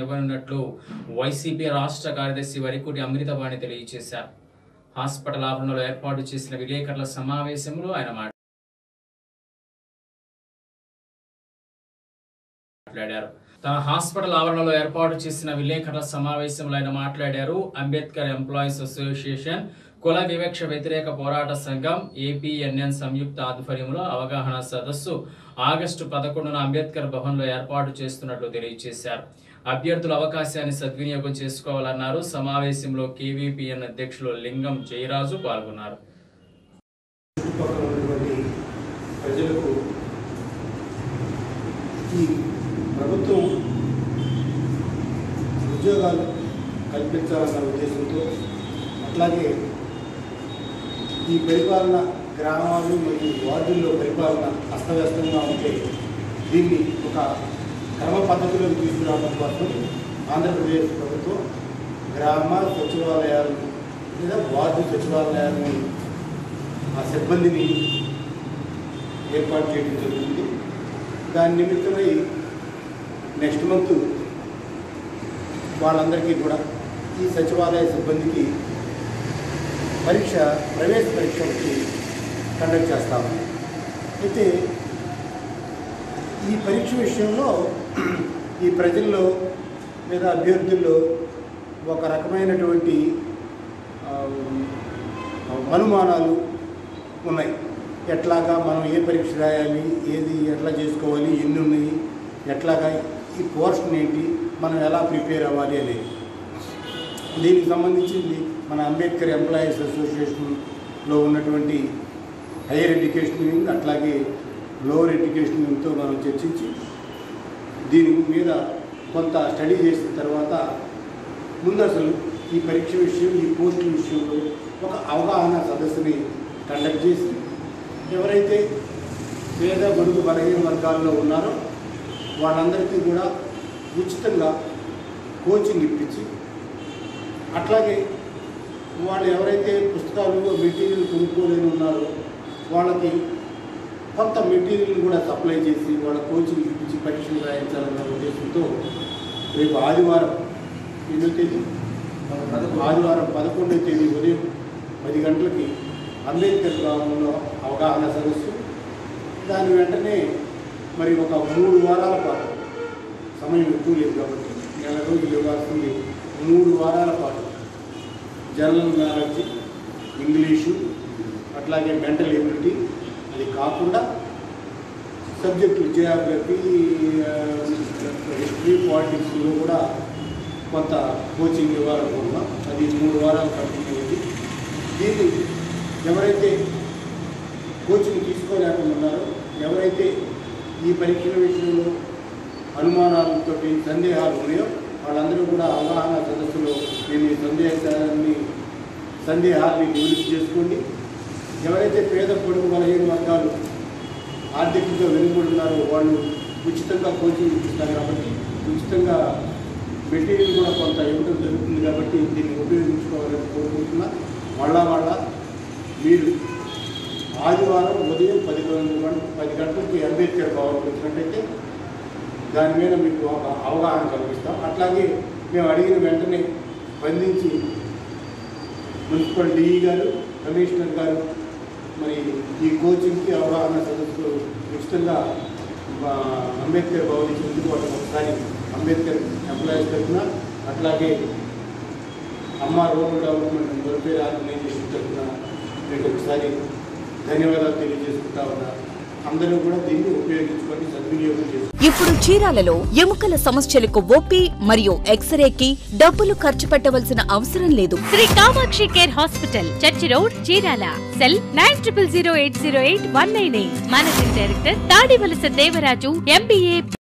ఇవ్వనున్నట్లు YCP రాష్ట్ర కార్యదర్శి వరికుటి అమృతవాణి తెలియజేశారు హాస్పిటల్ ఆవరణలో ఏర్పాటు చేసిన విలేకరుల సమావేశంలో ఆయన మాట్లాడారు మాట్లాడారు తన హాస్పిటల్ ఆవరణలో ఏర్పాటు చేసిన విలేకరుల సమావేశంలో ఆయన మాట్లాడారు అంబేద్కర్ ఎంప్లాయీస్ అసోసియేషన్ కుల వివక్ష వ్యతిరేక పోరాట సంఘం ఏపీఎన్ఎన్ సంయుక్త ఆధ్వర్యంలో అవగాహన సదస్సు ఆగస్టు పదకొండున అంబేద్కర్ భవన్లో ఏర్పాటు చేస్తున్నట్లు తెలియజేశారు అభ్యర్థుల అవకాశాన్ని సద్వినియోగం చేసుకోవాలన్నారు సమావేశంలో కేవీపీఎన్ అధ్యక్షులు లింగం జయరాజు పాల్గొన్నారు చుట్టుపక్కల ఉన్నటువంటి ప్రజలకు ఈ ప్రభుత్వం ఉద్యోగాలు కల్పించాలన్న ఉద్దేశంతో అట్లాగే ఈ పరిపాలన గ్రామాలు మరియు వార్డుల్లో పరిపాలన అస్తవ్యస్తంగా ఉంటే దీన్ని ఒక క్రమ పద్ధతిలోకి తీసుకురావడం కోసం ఆంధ్రప్రదేశ్ ప్రభుత్వం గ్రామ సచివాలయాలు లేదా వార్డు సచివాలయాలను ఆ సిబ్బందిని ఏర్పాటు చేయడం జరుగుతుంది దాని నిమిత్తమై నెక్స్ట్ మంత్ వాళ్ళందరికీ కూడా ఈ సచివాలయ సిబ్బందికి పరీక్ష ప్రవేశ పరీక్ష ఒకటి కండక్ట్ చేస్తాము అయితే ఈ పరీక్ష విషయంలో ఈ ప్రజల్లో లేదా అభ్యర్థుల్లో ఒక రకమైనటువంటి ఆ, అనుమానాలు ఉన్నాయి ఎట్లాగా మనం ఏ పరీక్ష రాయాలి ఏది ఎట్లా చేసుకోవాలి ఎన్ని ఉన్నాయి ఎట్లాగా ఈ పోర్షన్ ఏంటి మనం ఎలా ప్రిపేర్ అవ్వాలి అనేది దీనికి సంబంధించింది మన అంబేద్కర్ ఎంప్లాయీస్ అసోసియేషన్లో ఉన్నటువంటి హైయర్ ఎడ్యుకేషన్ వింగ్ అట్లాగే లోవర్ ఎడ్యుకేషన్ వింగ్తో మనం చర్చించి దీని మీద కొంత స్టడీ చేసిన తర్వాత ముందు అసలు ఈ పరీక్ష విషయం ఈ పోస్టుల విషయంలో ఒక అవగాహన సదస్సుని కండక్ట్ చేసి ఎవరైతే పేద బడుగు బలహీన వర్గాల్లో ఉన్నారో వాళ్ళందరికీ కూడా ఉచితంగా కోచింగ్ ఇప్పించి అట్లాగే వాళ్ళు ఎవరైతే పుస్తకాలు మెటీరియల్ కొనుక్కోలేని ఉన్నారో వాళ్ళకి కొంత మెటీరియల్ కూడా సప్లై చేసి వాళ్ళ కోచింగ్ ఇప్పించి పరీక్షలు రాయించాలన్న ఉద్దేశంతో రేపు ఆదివారం ఎన్నో తేదీ ఆదివారం పదకొండవ తేదీ ఉదయం పది గంటలకి అంబేద్కర్ భవన్లో అవగాహన సదస్సు దాని వెంటనే మరి ఒక మూడు వారాల పాటు సమయం ఎక్కువ లేదు కాబట్టి నెల రోజులు ఇవ్వాల్సింది మూడు వారాల పాటు జనరల్ నాలెడ్జ్ ఇంగ్లీషు అట్లాగే మెంటల్ ఎబిలిటీ అది కాకుండా సబ్జెక్టులు జియోగ్రఫీ హిస్టరీ పాలిటిక్స్లో కూడా కొంత కోచింగ్ ఇవ్వాలనుకుంటున్నాం అది మూడు వారాలు కంటిన్యూ అయింది దీన్ని ఎవరైతే కోచింగ్ తీసుకోలేకుండా ఉన్నారో ఎవరైతే ఈ పరీక్షల విషయంలో అనుమానాలతో సందేహాలు ఉన్నాయో వాళ్ళందరూ కూడా అవగాహన సదస్సులో మేము ఈ సందేశాన్ని సందేహాన్ని నివృత్తి చేసుకోండి ఎవరైతే పేద పొడుగు బలహీన వర్గాలు ఆర్థికంగా వెనుకబడున్నారో వాళ్ళు ఉచితంగా కోచింగ్ ఇప్పిస్తారు కాబట్టి ఉచితంగా మెటీరియల్ కూడా కొంత ఇవ్వడం జరుగుతుంది కాబట్టి దీన్ని ఉపయోగించుకోవాలని కోరుకుంటున్నా మళ్ళా మళ్ళా మీరు ఆదివారం ఉదయం పది గంటల పది గంటలకి అంబేద్కర్ భవన్కి వచ్చినట్టయితే దాని మీద మీకు ఒక అవగాహన కల్పిస్తాం అట్లాగే మేము అడిగిన వెంటనే స్పందించి మున్సిపల్ డిఈ గారు కమిషనర్ గారు మరి ఈ కోచింగ్కి అవగాహన సదస్సులు ఉచితంగా మా అంబేద్కర్ భవన్ ఇచ్చినందుకు వాళ్ళకి ఒకసారి అంబేద్కర్ ఎంప్లాయీస్ తరఫున అట్లాగే అమ్మ రూరల్ డెవలప్మెంట్ వెల్ఫేర్ ఆర్గనైజేషన్ తరఫున మీకు ఒకసారి ధన్యవాదాలు తెలియజేసుకుంటా ఉన్నా అందరూ కూడా దీన్ని ఉపయోగించుకొని సద్వినియోగం చేసుకోవాలి ఇప్పుడు చీరాలలో ఎముకల సమస్యలకు ఓపీ మరియు ఎక్స్రేకి డబ్బులు ఖర్చు పెట్టవలసిన అవసరం లేదు Shri Kamakshi care hospital church road Chirala cell nine triple zero eight zero eight one nine eight managing director Tadivalasa Devaraju MBA